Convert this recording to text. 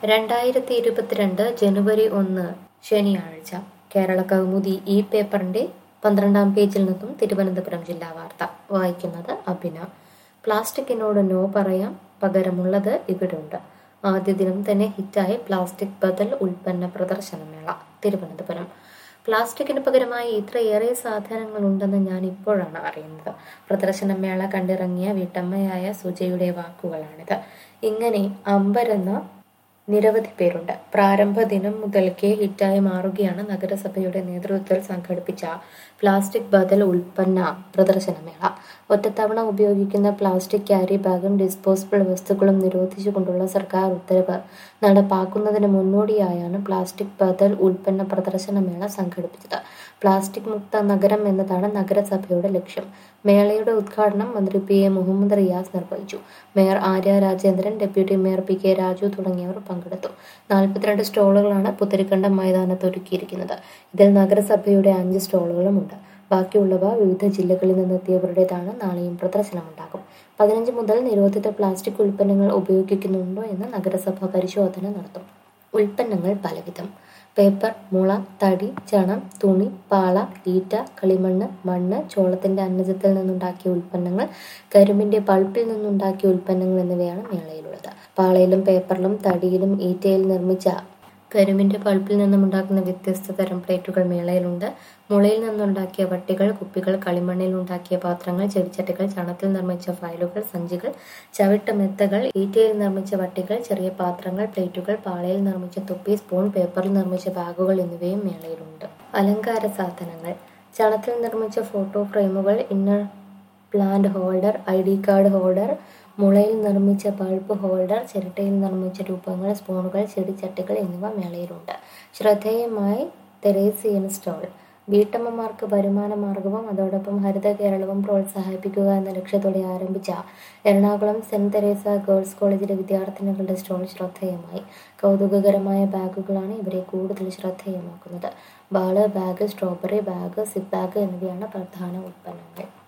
രണ്ടായിരത്തി ഇരുപത്തിരണ്ട് ജനുവരി ഒന്ന് ശനിയാഴ്ച കേരള കൗമുദി ഈ പേപ്പറിന്റെ പന്ത്രണ്ടാം പേജിൽ നിന്നും തിരുവനന്തപുരം ജില്ലാ വാർത്ത വായിക്കുന്നത് അഭിന പ്ലാസ്റ്റിക്കിനോട് നോ പറയാം പകരമുള്ളത് ഇവിടുണ്ട് ആദ്യ ദിനം തന്നെ ഹിറ്റായി പ്ലാസ്റ്റിക് ബദൽ ഉൽപ്പന്ന പ്രദർശനമേള തിരുവനന്തപുരം പ്ലാസ്റ്റിക്കിന് പകരമായി ഇത്രയേറെ സാധനങ്ങൾ ഉണ്ടെന്ന് ഞാൻ ഇപ്പോഴാണ് അറിയുന്നത് പ്രദർശനമേള കണ്ടിറങ്ങിയ വീട്ടമ്മയായ സുജയുടെ വാക്കുകളാണിത് ഇങ്ങനെ അമ്പരെന്ന നിരവധി പേരുണ്ട് പ്രാരംഭ ദിനം മുതൽക്കേ ഹിറ്റായി മാറുകയാണ് നഗരസഭയുടെ നേതൃത്വത്തിൽ സംഘടിപ്പിച്ച പ്ലാസ്റ്റിക് ബദൽ ഉൽപ്പന്ന പ്രദർശനമേള ഒറ്റത്തവണ ഉപയോഗിക്കുന്ന പ്ലാസ്റ്റിക് ക്യാരി ബാഗും ഡിസ്പോസിബിൾ വസ്തുക്കളും നിരോധിച്ചുകൊണ്ടുള്ള സർക്കാർ ഉത്തരവ് നടപ്പാക്കുന്നതിന് മുന്നോടിയായാണ് പ്ലാസ്റ്റിക് ബദൽ ഉൽപ്പന്ന പ്രദർശനമേള സംഘടിപ്പിച്ചത് പ്ലാസ്റ്റിക് മുക്ത നഗരം എന്നതാണ് നഗരസഭയുടെ ലക്ഷ്യം മേളയുടെ ഉദ്ഘാടനം മന്ത്രി പി എ മുഹമ്മദ് റിയാസ് നിർവഹിച്ചു mayor Arya Rajendran deputy mayor P K Raju തുടങ്ങിയവർ പങ്കെടുത്തു നാൽപ്പത്തിരണ്ട് സ്റ്റോളുകളാണ് പുത്തരിക്കണ്ടം മൈതാനത്ത് ഒരുക്കിയിരിക്കുന്നത് ഇതിൽ നഗരസഭയുടെ അഞ്ച് സ്റ്റോളുകളുമുണ്ട് ബാക്കിയുള്ളവ വിവിധ ജില്ലകളിൽ നിന്നെത്തിയവരുടേതാണ് നാളെയും പ്രദർശനമുണ്ടാകും പതിനഞ്ച് മുതൽ നിരോധിത പ്ലാസ്റ്റിക് ഉൽപ്പന്നങ്ങൾ ഉപയോഗിക്കുന്നുണ്ടോ എന്ന് നഗരസഭ പരിശോധന നടത്തും ഉൽപ്പന്നങ്ങൾ പലവിധം പേപ്പർ മുള തടി ചണം തുണി പാള ഈറ്റ കളിമണ്ണ് മണ്ണ് ചോളത്തിന്റെ അന്നജത്തിൽ നിന്നുണ്ടാക്കിയ ഉൽപ്പന്നങ്ങൾ കരിമ്പിന്റെ പൾപ്പിൽ നിന്നുണ്ടാക്കിയ ഉൽപ്പന്നങ്ങൾ എന്നിവയാണ് മേളയിലുള്ളത് പാളയിലും പേപ്പറിലും തടിയിലും ഈറ്റയിൽ നിർമ്മിച്ച കരിമ്പിന്റെ പൾപ്പിൽ നിന്നും ഉണ്ടാക്കുന്ന വ്യത്യസ്ത തരം പ്ലേറ്റുകൾ മേളയിലുണ്ട് മുളയിൽ നിന്നുണ്ടാക്കിയ വട്ടികൾ കുപ്പികൾ കളിമണ്ണിൽ ഉണ്ടാക്കിയ പാത്രങ്ങൾ ചെടിച്ചട്ടികൾ ചണത്തിൽ നിർമ്മിച്ച ഫയലുകൾ സഞ്ചികൾ ചവിട്ട മെത്തകൾ ഈറ്റയിൽ നിർമ്മിച്ച വട്ടികൾ ചെറിയ പാത്രങ്ങൾ പ്ലേറ്റുകൾ പാളയിൽ നിർമ്മിച്ച തൊപ്പി സ്പൂൺ പേപ്പറിൽ നിർമ്മിച്ച ബാഗുകൾ എന്നിവയും മേളയിലുണ്ട് അലങ്കാര സാധനങ്ങൾ ചണത്തിൽ നിർമ്മിച്ച ഫോട്ടോ ഫ്രെയിമുകൾ inner plant holder I D card holder മുളയിൽ നിർമ്മിച്ച ബൾബ് ഹോൾഡർ ചിരട്ടയിൽ നിർമ്മിച്ച രൂപങ്ങൾ സ്പൂണുകൾ ചെടിച്ചട്ടികൾ എന്നിവ മേളയിലുണ്ട് ശ്രദ്ധേയമായി തെരേസിയൻ സ്റ്റോൾ വീട്ടമ്മമാർക്ക് വരുമാന മാർഗവും അതോടൊപ്പം ഹരിത കേരളവും പ്രോത്സാഹിപ്പിക്കുക എന്ന ലക്ഷ്യത്തോടെ ആരംഭിച്ച എറണാകുളം സെന്റ് തെരേസ ഗേൾസ് കോളേജിലെ വിദ്യാർത്ഥിനികളുടെ സ്റ്റോൾ ശ്രദ്ധേയമായി കൗതുകകരമായ ബാഗുകളാണ് ഇവരെ കൂടുതൽ ശ്രദ്ധേയമാക്കുന്നത് ball bag strawberry bag zip bag എന്നിവയാണ് പ്രധാന ഉൽപ്പന്നങ്ങൾ